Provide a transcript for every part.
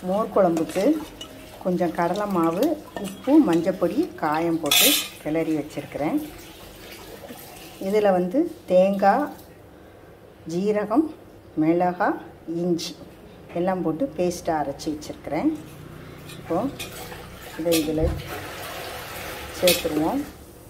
மோர் குழம்புக்கு கொஞ்சம் கடலை மாவு உப்பு மஞ்சப்பொடி காயம் போட்டு கிளறி வச்சுருக்கிறேன் இதில் வந்து தேங்காய் ஜீரகம் மிளகாய் இஞ்சி எல்லாம் போட்டு பேஸ்ட்டாக அரைச்சி வச்சுருக்கிறேன் இப்போது இதை இதில் சேர்த்துருவோம்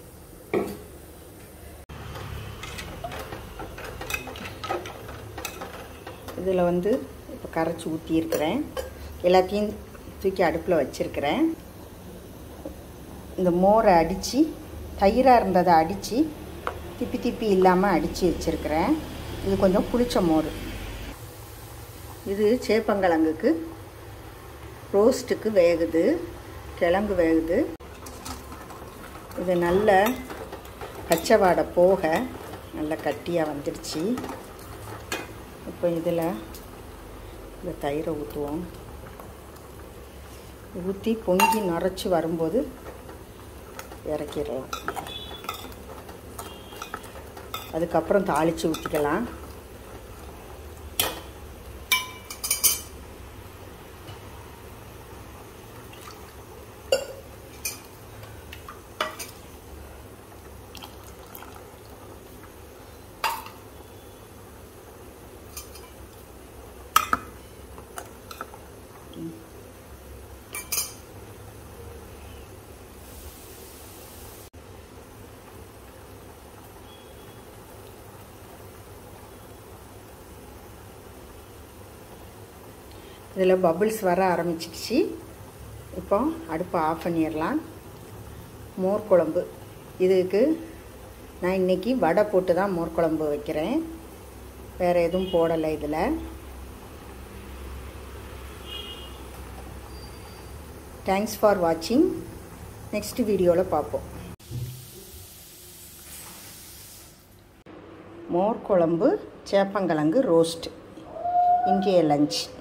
இதில் வந்து இப்போ கரைச்சி ஊற்றியிருக்கிறேன் எல்லாத்தையும் தூக்கி அடுப்பில் வச்சுருக்கிறேன் இந்த மோரை அடித்து தயிராக இருந்ததை அடித்து திப்பி திப்பி இல்லாமல் அடித்து வச்சுருக்கிறேன் இது கொஞ்சம் புளிச்ச மோர் இது சேப்பங்கிழங்குக்கு ரோஸ்ட்டுக்கு வேகுது கிழங்கு வேகுது இது நல்ல பச்சை வாடை போக நல்ல கட்டியாக வந்துடுச்சு இப்போ இதில் இந்த தயிரை ஊற்றுவோம் ஊற்றி பொங்கி நரைச்சி வரும்போது இறக்கிடலாம் அதுக்கப்புறம் தாளித்து ஊற்றிக்கலாம் இதில் பபுள்ஸ் வர ஆரம்பிச்சிடுச்சு இப்போ அடுப்பை ஆஃப் பண்ணிடலாம் மோர் குழம்பு இதுக்கு நான் இன்றைக்கி வடை போட்டு தான் மோர் குழம்பு வைக்கிறேன் வேறு எதுவும் போடலை இதில் தேங்க்ஸ் ஃபார் வாட்சிங் நெக்ஸ்ட் வீடியோவில் பார்ப்போம் மோர் குழம்பு சேப்பங்கிழங்கு ரோஸ்ட் இன்றைய லஞ்ச்